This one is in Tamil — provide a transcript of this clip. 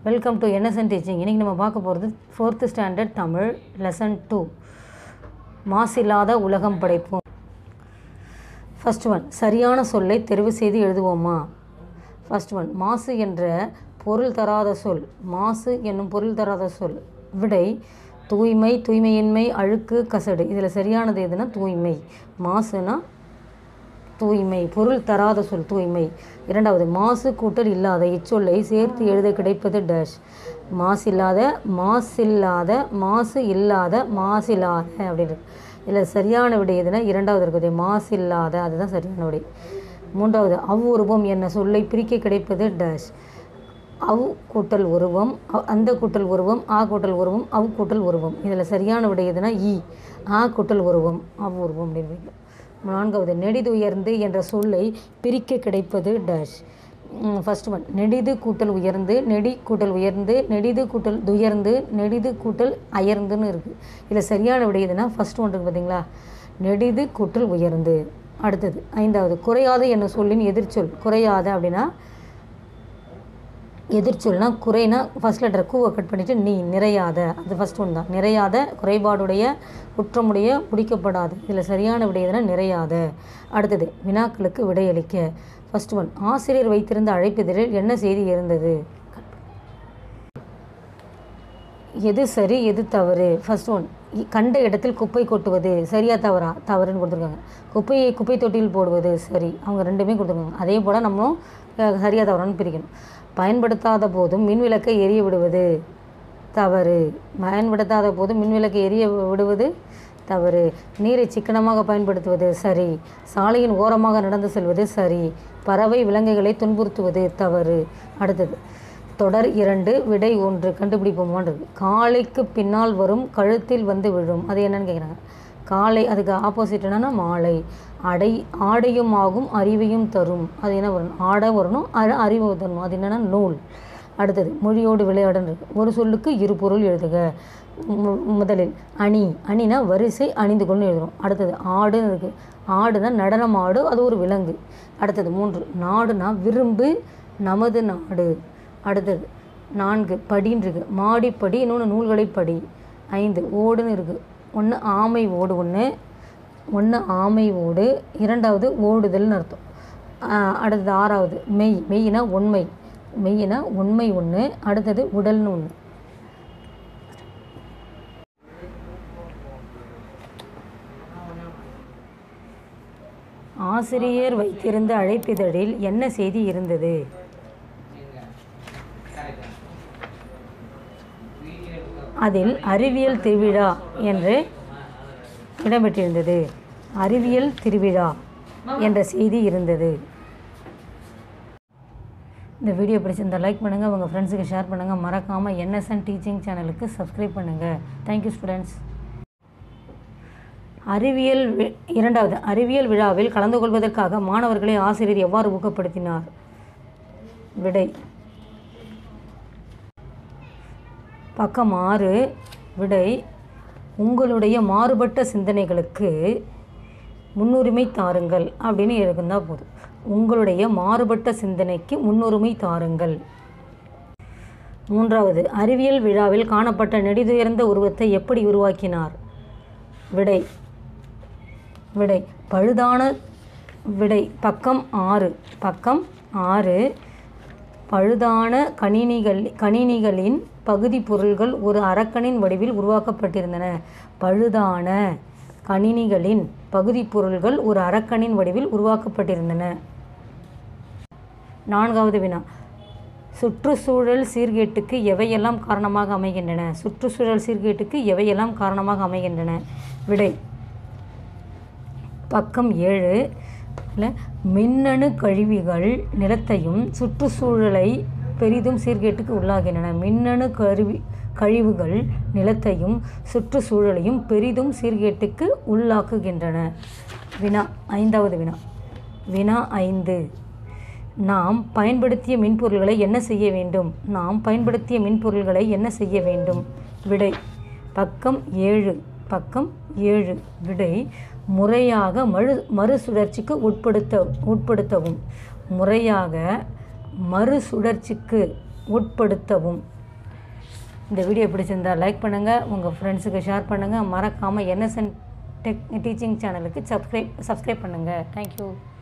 வெல்கம் டு என்எஸ்என் டீச்சிங் இன்றைக்கி நம்ம பார்க்க போகிறது fourth standard Tamil lesson two மாசில்லாத உலகம் படைப்போம் ஃபர்ஸ்ட் ஒன் சரியான சொல்லை தெரிவு செய்து எழுதுவோமா ஃபர்ஸ்ட் ஒன் மாசு என்ற பொருள் தராத சொல் மாசு என்னும் பொருள் தராத சொல் விடை தூய்மை தூய்மையின்மை அழுக்கு கசடு இதில் சரியானது எதுனா தூய்மை மாசுனா தூய்மை பொருள் தராத சொல் தூய்மை இரண்டாவது மாசு கூட்டல் இல்லாத இச்சொல்லை சேர்த்து எழுத கிடைப்பது டேஷ் மாசில்லாத மாசில்லாத மாசு இல்லாத மாசில்லாத அப்படின்னு இதில் சரியான விடை எதுனா இரண்டாவது இருக்குது மாசில்லாத அதுதான் சரியான விடை மூன்றாவது அவ்வுருவம் என்ன சொல்லை பிரிக்க கிடைப்பது டேஷ் அவ் கூட்டல் உருவம் அ- அந்த கூட்டல் உருவம் ஆ கூட்டல் உருவம் அவ் கூட்டல் உருவம் இதில் சரியான விடை எதுனா இ ஆ கூட்டல் உருவம் அவ் உருவம் அப்படின்னு வைக்கலாம். நான்காவது நெடிதுயர்ந்து என்ற சொல்லை பிரிக்க கிடைப்பது டேஷ் ஃபர்ஸ்ட் ஒன் நெடிது கூட்டல் உயர்ந்து நெடி கூட்டல் உயர்ந்து நெடிது கூட்டல் துயர்ந்து நெடிது கூட்டல் அயர்ந்துன்னு இருக்குது இதில் சரியான விடை எதுனா ஃபர்ஸ்ட் ஒன் இருக்குது பார்த்தீங்களா நெடிது கூட்டல் உயர்ந்து அடுத்தது ஐந்தாவது குறையாத என்ன சொல்லின் எதிர்ச்சொல் குறையாத அப்படின்னா எதிர்ச்சொல்னா குறைனா ஃபர்ஸ்ட் லெட்டர் கூவை கட் பண்ணிவிட்டு நீ நிறையாத அது ஃபர்ஸ்ட் ஒன் தான் நிறையாத குறைபாடுடைய குற்றமுடைய முடிக்கப்படாத இதில் சரியான விடை எதுனா நிறையாத அடுத்தது வினாக்களுக்கு விடையளிக்க ஃபர்ஸ்ட் ஒன் ஆசிரியர் வைத்திருந்த அழைப்பிதழில் என்ன செய்தி இருந்தது எது சரி எது தவறு ஃபர்ஸ்ட் ஒன் கண்ட இடத்தில் குப்பை கொட்டுவது சரியா தவறா தவறுன்னு கொடுத்துருக்காங்க குப்பையை குப்பை தொட்டியில் போடுவது சரி அவங்க ரெண்டுமே கொடுத்துருக்காங்க அதே போல் நம்மளும் அஹ், சரியா தவறான்னு பிரிக்கணும் பயன்படுத்தாத போதும் மின் விளக்கை எரிய விடுவது தவறு பயன்படுத்தாத போதும் மின் விளக்கை எரிய விடுவது தவறு நீரை சிக்கனமாக பயன்படுத்துவது சரி சாலையின் ஓரமாக நடந்து செல்வது சரி பறவை விலங்குகளை துன்புறுத்துவது தவறு அடுத்தது தொடர் இரண்டு விடை ஒன்று கண்டுபிடிப்போமான்றது காளைக்கு பின்னால் வரும் கழுத்தில் வந்து விழும் அது என்னன்னு கேட்குறாங்க காளை அதுக்கு ஆப்போசிட் என்னன்னா மாலை அடை ஆடையும் ஆகும் அறிவையும் தரும் அது என்ன வரணும் ஆடை வரணும் அ- அறிவு தரணும் அது என்னன்னா நூல் அடுத்தது மொழியோடு விளையாடுன்னு இருக்கு ஒரு சொல்லுக்கு இரு பொருள் எழுதுக மு- முதலில் அணி அணினா வரிசை அணிந்து கொண்டு எழுதுறோம் அடுத்தது ஆடுன்னு இருக்கு ஆடுனா நடனம் ஆடு அது ஒரு விலங்கு அடுத்தது மூன்று நாடுனா விரும்பு நமது நாடு அடுத்தது நான்கு படின்னு இருக்கு மாடி படி இன்னொன்று நூல்களை படி ஐந்து ஓடுன்னு இருக்கு ஒன்று ஆமை ஓடு ஒன்று ஒன்று ஆமை ஓடு இரண்டாவது ஓடுதல்னு அர்த்தம் ஆஹ் அடுத்தது ஆறாவது மெய் மெய்னா உண்மை மெய்னா உண்மை ஒன்று அடுத்தது உடல்னு ஒன்று ஆசிரியர் வைத்திருந்த அழைப்பிதழில் என்ன செய்தி இருந்தது அதில் அறிவியல் திருவிழா என்று இடம்பெற்றிருந்தது அறிவியல் திருவிழா என்ற செய்தி இருந்தது இந்த வீடியோ பிடிச்சிருந்தா லைக் பண்ணுங்கள் உங்கள் ஃப்ரெண்ட்ஸுக்கு ஷேர் பண்ணுங்கள் மறக்காமல் என்எஸ்என் டீச்சிங் சேனலுக்கு சப்ஸ்கிரைப் பண்ணுங்கள் தேங்க்யூ ஸ்டூடெண்ட்ஸ் அறிவியல் வி- இரண்டாவது அறிவியல் விழாவில் கலந்து கொள்வதற்காக மாணவர்களை ஆசிரியர் எவ்வாறு ஊக்கப்படுத்தினார் விடை பக்கம் ஆறு விடை உங்களுடைய மாறுபட்ட சிந்தனைகளுக்கு முன்னுரிமை தாருங்கள் அப்படின்னு இருந்தால் போதும் உங்களுடைய மாறுபட்ட சிந்தனைக்கு முன்னுரிமை தாருங்கள் மூன்றாவது அறிவியல் விழாவில் காணப்பட்ட நெடிதுயர்ந்த உருவத்தை எப்படி உருவாக்கினார் விடை விடை பழுதான விடை பக்கம் ஆறு பக்கம் ஆறு பழுதான கணினிகள் கணினிகளின் பகுதி பொருள்கள் ஒரு அரக்கனின் வடிவில் உருவாக்கப்பட்டிருந்தன பழுதான கணினிகளின் பகுதி பொருள்கள் ஒரு அரக்கனின் வடிவில் உருவாக்கப்பட்டிருந்தன நான்காவது வினா சுற்றுச்சூழல் சீர்கேட்டுக்கு எவையெல்லாம் காரணமாக அமைகின்றன சுற்றுச்சூழல் சீர்கேட்டுக்கு எவையெல்லாம் காரணமாக அமைகின்றன விடை பக்கம் ஏழு ல மின்னணு கழிவுகள் நிலத்தையும் சுற்றுச்சூழலை பெரிதும் சீர்கேட்டுக்கு உள்ளாகின்றன மின்னணு கருவி கழிவுகள் நிலத்தையும் சுற்றுச்சூழலையும் பெரிதும் சீர்கேட்டுக்கு உள்ளாக்குகின்றன வினா ஐந்தாவது வினா வினா ஐந்து நாம் பயன்படுத்திய மின்பொருள்களை என்ன செய்ய வேண்டும் நாம் பயன்படுத்திய மின்பொருள்களை என்ன செய்ய வேண்டும் விடை பக்கம் ஏழு பக்கம் ஏழு விடை முறையாக மறு மறுசுழற்சிக்கு உட்படுத்த உட்படுத்தவும் முறையாக மறுசுழற்சிக்கு உட்படுத்தவும் இந்த வீடியோ பிடிச்சிருந்தா லைக் பண்ணுங்கள் உங்கள் ஃப்ரெண்ட்ஸுக்கு ஷேர் பண்ணுங்கள் மறக்காமல் என்எஸ்என் டெக் டீச்சிங் சேனலுக்கு சப்ஸ்கிரைப் சப்ஸ்கிரைப் பண்ணுங்கள் தேங்க்யூ